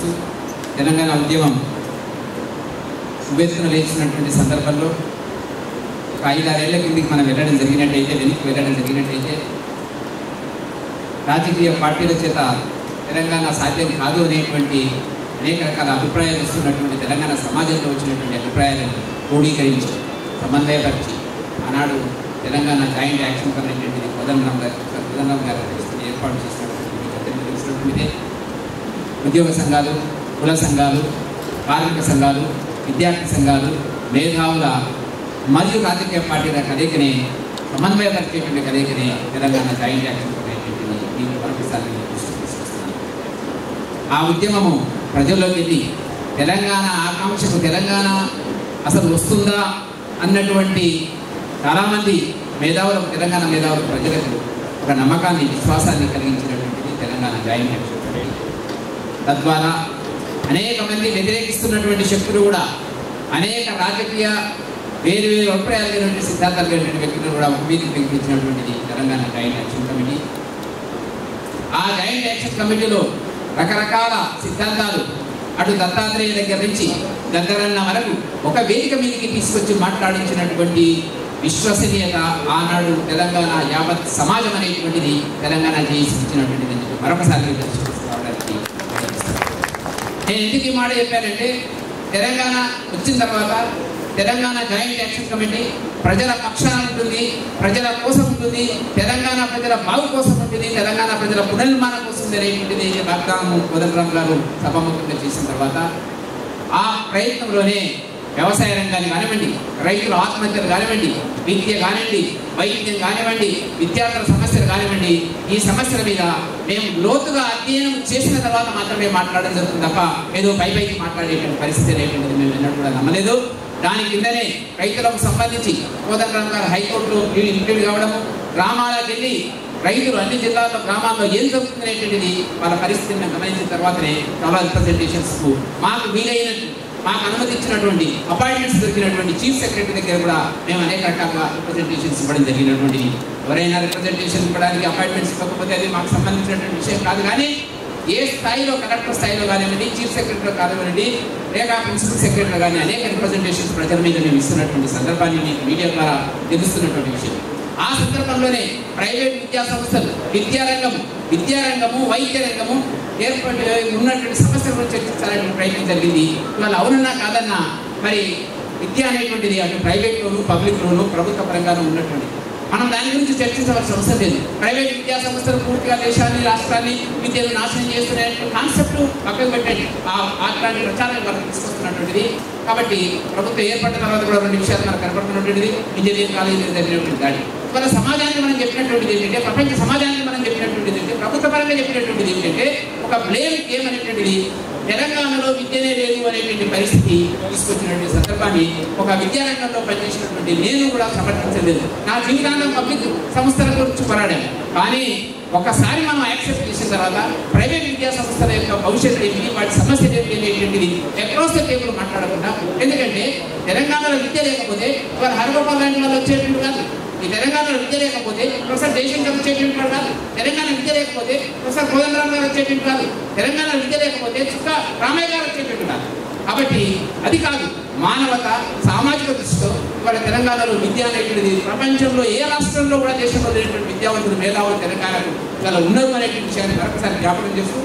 తెలుసు తెలంగాణ ఉద్యమం ఉవ్వెత్తున లేచినటువంటి సందర్భంలో ఒక ఐదారేళ్ల కిందికి మనం వెళ్ళడం జరిగినట్టయితే వెనక్కి వెళ్ళడం జరిగినట్టయితే రాజకీయ పార్టీల చేత తెలంగాణ సాధ్యం కాదు అనేటువంటి అనేక రకాల అభిప్రాయాలు వస్తున్నటువంటి తెలంగాణ సమాజంలో వచ్చినటువంటి అభిప్రాయాలను క్రోడీకరించి సమన్వయపరిచి ఆనాడు Telangana joint action committee Kodandaram garu Kodandaram గారు పరిస్థితి ఏర్పాటు చేసినటువంటి మీకు అందరికీ తెలిసినటువంటిదే ఉద్యోగ సంఘాలు కుల సంఘాలు కార్మిక సంఘాలు విద్యార్థి సంఘాలు మేధావుల మరియు రాజకీయ పార్టీల కలయికనే సమన్వయపరిచేటువంటి కలయికనే తెలంగాణ జాయింట్ యాక్షన్ కమిటీ దీన్ని పంపిస్తానని నేను దృష్టికి తీసుకొస్తున్నాను ఆ ఉద్యమము ప్రజల్లోకి వెళ్ళి తెలంగాణ ఆకాంక్షకు తెలంగాణ అసలు వస్తుందా అన్నటువంటి చాలామంది మేధావులకు తెలంగాణ మేధావులకు ప్రజలకు ఒక నమ్మకాన్ని విశ్వాసాన్ని కలిగించినటువంటిది తెలంగాణ జాయింట్ యాక్షన్ కమిటీ తద్వారా అనేక మంది వ్యతిరేకిస్తున్నటువంటి శక్తులు కూడా అనేక రాజకీయ వేరు వేరు అభిప్రాయాలు కలిగినటువంటి సిద్ధాంతాలు కలిగినటువంటి వ్యక్తులు కూడా ఒక మీదకి పిలిపించినటువంటిది తెలంగాణ జాయింట్ యాక్షన్ కమిటీ ఆ జాయింట్ యాక్షన్ కమిటీలో రకరకాల సిద్ధాంతాలు అటు దత్తాత్రేయ దగ్గర నుంచి గద్దరన్న వరకు ఒక వేదిక మీదకి తీసుకొచ్చి మాట్లాడించినటువంటి విశ్వసనీయత ఆనాడు తెలంగాణ యావత్ సమాజం అనేటువంటిది తెలంగాణ చేసి ఇచ్చినటువంటిది అని చెప్పి మరొకసారి మీకు తీసుకురావడానికి ప్రయత్నిస్తున్నాను. నేను ఎందుకు ఈ మాట చెప్పానంటే తెలంగాణ వచ్చిన తర్వాత తెలంగాణ జాయింట్ యాక్షన్ కమిటీ ప్రజల పక్షాన ఉంటుంది ప్రజల కోసం ఉంటుంది తెలంగాణ ప్రజల బాగు కోసం ఉంటుంది తెలంగాణ ప్రజల పునర్నిర్మాణం కోసం ఉంది అనేటువంటిది వాగ్దానం కోదండరామ్ గారు సభాముఖంగా చేసిన తర్వాత ఆ ప్రయత్నంలోనే వ్యవసాయ రంగాన్ని కానివ్వండి రైతుల ఆత్మహత్యలు కానివ్వండి విద్య కానివ్వండి వైద్యం కానివ్వండి విద్యార్థుల సమస్యలు కానివ్వండి ఈ సమస్యల మీద మేము లోతుగా అధ్యయనం చేసిన తర్వాత మాత్రమే మాట్లాడడం జరుగుతుంది తప్ప ఏదో పై పైకి మాట్లాడేటువంటి పరిస్థితి అనేటువంటిది మేము ఎన్నడూ కూడా నమ్మలేదు దాని కిందనే రైతులకు సంబంధించి కోదండరామ్ గారు హైకోర్టులో ఇంప్లీడ్ కావడము గ్రామాలకు వెళ్ళి రైతులు అన్ని జిల్లాల్లో గ్రామాల్లో ఏం జరుగుతుంది అనేటువంటిది వాళ్ళ పరిస్థితిని మేము గమనించిన తర్వాతనే చాలా రిప్రజెంటేషన్స్ మాకు వీలైనట్టు మాకు అనుమతించినటువంటి అపాయింట్మెంట్స్ దొరికినటువంటి చీఫ్ సెక్రటరీ దగ్గర కూడా మేము అనేక రకాల రిప్రజెంటేషన్స్ ఇవ్వడం జరిగినటువంటిది ఎవరైనా రిప్రజెంటేషన్ ఇవ్వడానికి అపాయింట్మెంట్స్ ఇవ్వకపోతే అది మాకు సంబంధించినటువంటి విషయం కాదు కానీ ఏ స్థాయిలో కలెక్టర్ స్థాయిలో కానివ్వండి చీఫ్ సెక్రటరీ కానివ్వండి లేక ప్రిన్సిపల్ సెక్రటరీ కానీ అనేక రిప్రజెంటేషన్స్ ప్రజల మీద మేము ఇస్తున్నటువంటి సందర్భాన్ని మీకు మీడియా ద్వారా తెలుస్తున్నటువంటి విషయం ఆ సందర్భంలోనే ప్రైవేట్ విద్యా సంస్థలు విద్యారంగం విద్యారంగము వైద్య రంగము ఏర్పడి ఉన్నటువంటి సమస్యల గురించి చర్చించాలని ప్రయత్నం జరిగింది ఇవాళ అవునన్నా కాదన్నా మరి విద్య అనేటువంటిది అటు ప్రైవేట్లోను పబ్లిక్లోను ప్రభుత్వ పరంగాను ఉన్నటువంటి మనం దాని గురించి చర్చించవలసిన అవసరం లేదు ప్రైవేట్ విద్యా సంస్థలు పూర్తిగా దేశాన్ని రాష్ట్రాన్ని విద్యను నాశనం చేస్తున్న కాన్సెప్ట్ పక్కకు పెట్టండి ఆ- అట్లాంటి ప్రచారాన్ని మనం తీసుకొస్తున్నటువంటిది కాబట్టి ప్రభుత్వం ఏర్పడిన తర్వాత కూడా రెండు విషయాలు మనకు కనపడుతున్నటువంటిది ఇంజనీరింగ్ కాలేజీలో జరిగినటువంటి దాడి మన సమాజానికి మనం చెప్పినటువంటిది ఏంటంటే ప్రపంచ సమాజానికి మనం చెప్పినటువంటిది ఏంటంటే ప్రభుత్వ పరంగా చెప్పినటువంటిది ఏంటంటే ఒక బ్లేమ్ గేమ్ అనేటువంటిది తెలంగాణలో విద్యనే లేదు అనేటువంటి పరిస్థితి తీసుకొచ్చినటువంటి సందర్భాన్ని ఒక విద్యారంగంలో పనిచేసినటువంటి నేను కూడా సమర్థించలేదు నా జీవితాంతం పబ్లిక్ సంస్థల గురించి పోరాడాను కానీ ఒకసారి మనం యాక్సెప్ట్ చేసిన తర్వాత ప్రైవేట్ విద్యా సంస్థల యొక్క భవిష్యత్తు ఏమిటి వాటి సమస్యలు ఏమిటి అనేటువంటిది అక్రాస్ ద టేబుల్ మాట్లాడకుండా ఎందుకంటే తెలంగాణలో విద్య లేకపోతే ఇవాళ హరగోపాల్ లాంటి వాళ్ళు వచ్చేటువంటి కాదు ఈ తెలంగాణలో విద్య లేకపోతే ప్రొఫెసర్ జయశంకర్ వచ్చేటువంటి వాడు కాదు తెలంగాణ విద్య లేకపోతే ప్రొఫెసర్ కోదండరామ్ గారు వచ్చేటువంటి కాదు తెలంగాణ విద్య లేకపోతే చుక్క రామయ్య గారు వచ్చేటువంటి కాదు కాబట్టి అది కాదు మానవత సామాజిక దృష్టితో ఇవాళ తెలంగాణలో విద్య అనేటువంటిది ప్రపంచంలో ఏ రాష్ట్రంలో కూడా దేశంలో లేనటువంటి విద్యావంతులు మేధావులు తెలంగాణకు ఇవాళ ఉన్నారు అనేటువంటి విషయాన్ని మరొకసారి జ్ఞాపకం చేస్తూ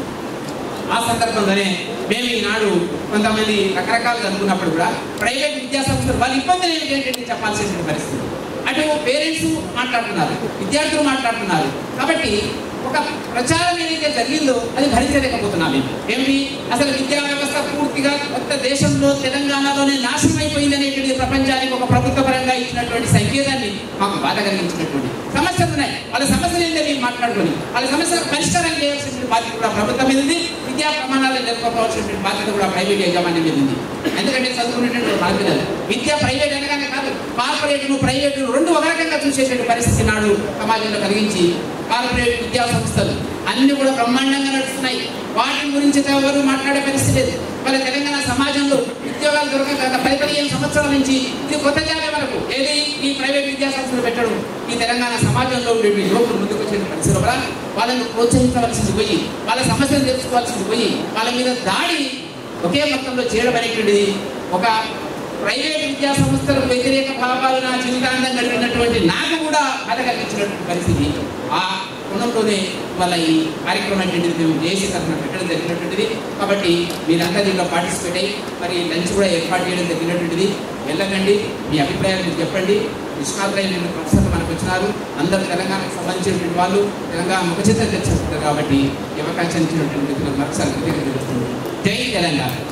ఆ సందర్భంలోనే మేము ఈనాడు కొంతమంది రకరకాలుగా అనుకున్నప్పుడు కూడా ప్రైవేట్ విద్యా సంస్థలు వాళ్ళ ఇబ్బందులు ఏమిటి ఏంటంటే చెప్పాల్సిన పరిస్థితి అటు పేరెంట్స్ మాట్లాడుతున్నారు విద్యార్థులు మాట్లాడుతున్నారు కాబట్టి ఒక ప్రచారం ఏదైతే జరిగిందో అది భరించలేకపోతున్నాం మేము ఏమిటి అసలు విద్యా వ్యవస్థ పూర్తిగా కొత్త దేశంలో తెలంగాణలోనే నాశనం అయిపోయింది అనేటువంటి ప్రపంచానికి ఒక ప్రభుత్వ పరంగా ఇచ్చినటువంటి సంకేతాన్ని మాకు బాధ కలిగించినటువంటి సమస్యలు ఉన్నాయి వాళ్ళ సమస్యలు ఏంటో మేము మాట్లాడుకొని వాళ్ళ సమస్యలకు పరిష్కారం చేయాల్సిన బాధ్యత కూడా ప్రభుత్వం మీద ఉంది విద్యా ప్రమాణాలను నెలకొల్పాల్సిన బాధ్యత కూడా ప్రైవేట్ యాజమాన్యం మీద ఉంది ఎందుకంటే చదువుకునేటువంటి మన పిల్లలు విద్య ప్రైవేట్ అనగానే కాదు కార్పొరేట్ ప్రైవేట్ రెండు ఒక రకంగా చూసేటువంటి పరిస్థితి నాడు సమాజంలో కలిగించి కార్పొరేట్ విద్యా సంస్థలు అన్ని కూడా బ్రహ్మాండంగా నడుస్తున్నాయి వాటి గురించి ఎవరు మాట్లాడే పరిస్థితి లేదు వాళ్ళ తెలంగాణ సమాజంలో ఉద్యోగాలు దొరకక గత పది పదిహేను సంవత్సరాల నుంచి ఇది కొత్త జాబే మనకు ఏది ఈ ప్రైవేట్ విద్యా సంస్థలు పెట్టడం ఈ తెలంగాణ సమాజంలో ఉండే యువకులు ముందుకు వచ్చిన పరిస్థితి కూడా వాళ్ళని ప్రోత్సహించవలసింది పోయి వాళ్ళ సమస్యలు తెలుసుకోవాల్సింది పోయి వాళ్ళ మీద దాడి ఒకే మొత్తంలో చేయడం అనేటువంటిది ఒక ప్రైవేట్ విద్యా సంస్థలకు వ్యతిరేక భావాలు నా జీవితాంతం గడిపినటువంటి నాకు కూడా బాధ కలిగించినటువంటి పరిస్థితి ఆ కోణంలోనే వాళ్ళ ఈ కార్యక్రమం ఏంటిది మేము దేశ తరఫున పెట్టడం జరిగినటువంటిది కాబట్టి మీరంతా దీంట్లో పార్టిసిపేట్ అయ్యి మరి లంచ్ కూడా ఏర్పాటు చేయడం జరిగినటువంటిది వెళ్ళకండి మీ అభిప్రాయాలు మీరు చెప్పండి నిష్ణాతులైన ప్రొఫెసర్లు మనకు వచ్చినారు అందరూ తెలంగాణకు సంబంధించినటువంటి వాళ్ళు తెలంగాణ ముఖచిత్రం తెచ్చుకుంటారు కాబట్టి ఈ అవకాశం ఇచ్చినటువంటి వ్యక్తులకు మరొకసారి కృతజ్ఞతలు తెలుపుతున్నాను. జై తెలంగాణ